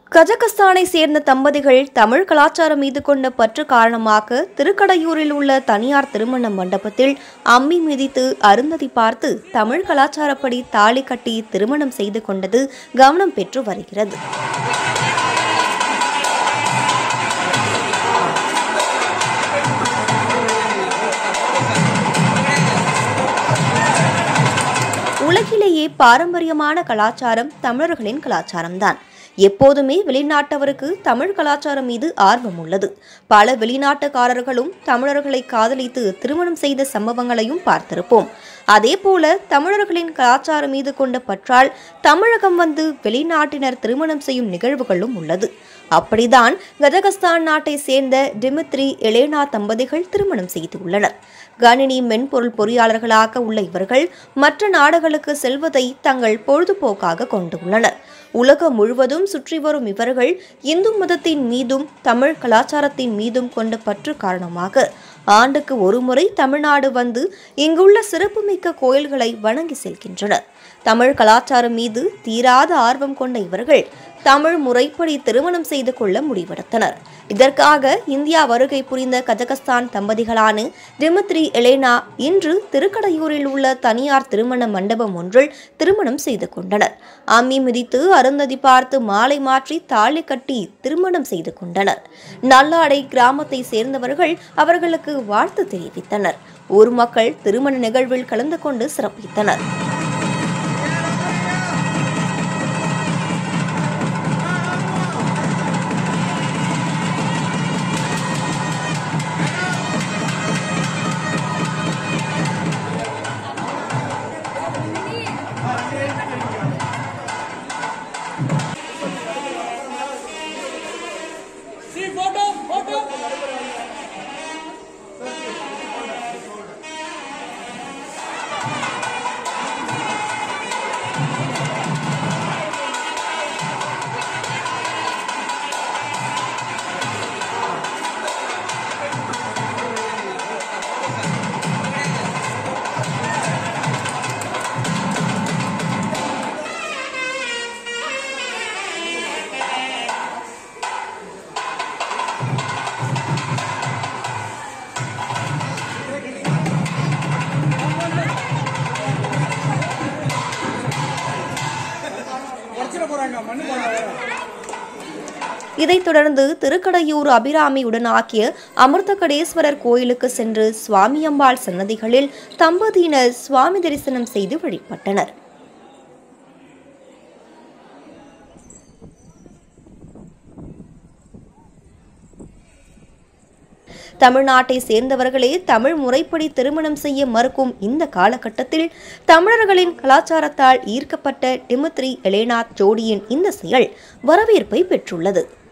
கஜகஸ்தானை சேர்ந்த தம்பதிகள் தமிழ் கலாச்சாரம் மீது கொண்ட பற்று காரணமாக திருக்கடையூரில் உள்ள தனியார் திருமண மண்டபத்தில் அம்மி மிதித்து அருந்ததி பார்த்து தமிழ் கலாச்சாரப்படி தாலி கட்டி திருமணம் செய்து கொண்டது கவனம் பெற்று வருகிறது உலகிலேயே பாரம்பரியமான கலாச்சாரம் தமிழர்களின் கலாச்சாரம்தான் எப்போதுமே வெளிநாட்டவருக்கு தமிழ் கலாச்சாரம் மீது ஆர்வம் உள்ளது பல வெளிநாட்டுக்காரர்களும் தமிழர்களை காதலித்து திருமணம் செய்த சம்பவங்களையும் பார்த்திருப்போம் அதேபோல தமிழர்களின் கலாச்சாரம் மீது கொண்ட பற்றால் தமிழகம் வந்து வெளிநாட்டினர் திருமணம் செய்யும் நிகழ்வுகளும் உள்ளது அப்படிதான் கஜகஸ்தான் நாட்டை சேர்ந்த டிமித்ரி எலேனா தம்பதிகள் திருமணம் செய்துள்ளனர் கணினி மென்பொருள் பொறியாளர்களாக உள்ள இவர்கள் மற்ற நாடுகளுக்கு செல்வதை தங்கள் பொழுதுபோக்காக கொண்டுள்ளனர் உலகம் முழுவதும் சுற்றி வரும் இவர்கள் இந்து மதத்தின் மீதும் தமிழ் கலாச்சாரத்தின் மீதும் கொண்ட பற்று காரணமாக ஆண்டுக்கு ஒருமுறை தமிழ்நாடு வந்து இங்குள்ள சிறப்புமிக்க கோயில்களை வணங்கி செல்கின்றனர் தமிழ் கலாச்சாரம் மீது தீராத ஆர்வம் கொண்ட இவர்கள் தமிழ் முறைப்படி திருமணம் செய்து கொள்ள முடிவெடுத்தனர் இதற்காக இந்தியா வருகை புரிந்த கஜகஸ்தான் தம்பதிகளான டிமித்ரி எலேனா இன்று திருக்கடையூரில் உள்ள தனியார் திருமண மண்டபம் ஒன்றில் திருமணம் செய்து கொண்டனர் அம்மி மிதித்து அருந்ததி பார்த்து மாலை மாற்றி தாலி கட்டி திருமணம் செய்து கொண்டனர் நல்லாடை கிராமத்தை சேர்ந்தவர்கள் அவர்களுக்கு வாழ்த்து தெரிவித்தனர் ஊர் மக்கள் திருமண நிகழ்வில் கலந்து கொண்டு சிறப்பித்தனர் See photo, photo. உடச்சிட போறாங்க மண்ணு போறாங்க இதைத் தொடர்ந்து திருக்கடையூர் அபிராமி உடனாக்கிய அமிர்தகடேஸ்வரர் கோயிலுக்கு சென்று சுவாமியம்பாள் சன்னதிகளில் தம்பதியினர் சுவாமி தரிசனம் செய்து வழிபட்டனர் தமிழ்நாட்டை சேர்ந்தவர்களே தமிழ் முறைப்படி திருமணம் செய்ய மறுக்கும் இந்த காலகட்டத்தில் தமிழர்களின் கலாச்சாரத்தால் ஈர்க்கப்பட்ட டிமித்ரி எலேனா ஜோடியின் இந்த செயல் வரவேற்பை பெற்றுள்ளது